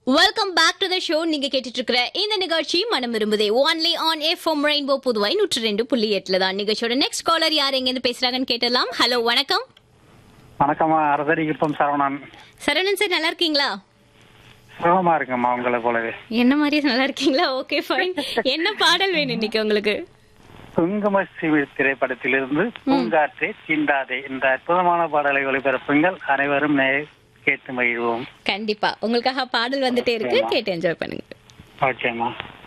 welcome back to the show நீங்க கேட்டுட்டு இருக்கிற இந்த நிகழ்ச்சி மனம் விரும்புதே only on F M Rainbow Puduvai நூற்றி ரெண்டு புள்ளி எட்டுல தான் நிகழ்ச்சியோட நெக்ஸ்ட் காலர் யார் எங்க இருந்து பேசுறாங்கன்னு கேட்டலாம் ஹலோ வணக்கம் வணக்கம்மா அரசரிக்குப்பம் சரவணன் சரவணன் சார் நல்லா இருக்கீங்களா சுகமா இருக்கும்மா உங்களை போலவே என்ன மாதிரி நல்லா இருக்கீங்களா ஓகே ஃபைன் என்ன பாடல் வேணும் இன்னைக்கு உங்களுக்கு குங்கும சிவில் திரைப்படத்திலிருந்து பூங்காற்றே தீண்டாதே இந்த அற்புதமான பாடலை ஒளிபரப்புங்கள் அனைவரும் நே- கேட்டு மகிழ்வோம் கண்டிப்பா உங்களுக்காக பாடல் வந்துட்டே இருக்கு கேட்டு என்ஜாய் பண்ணுங்க ஓகேம்மா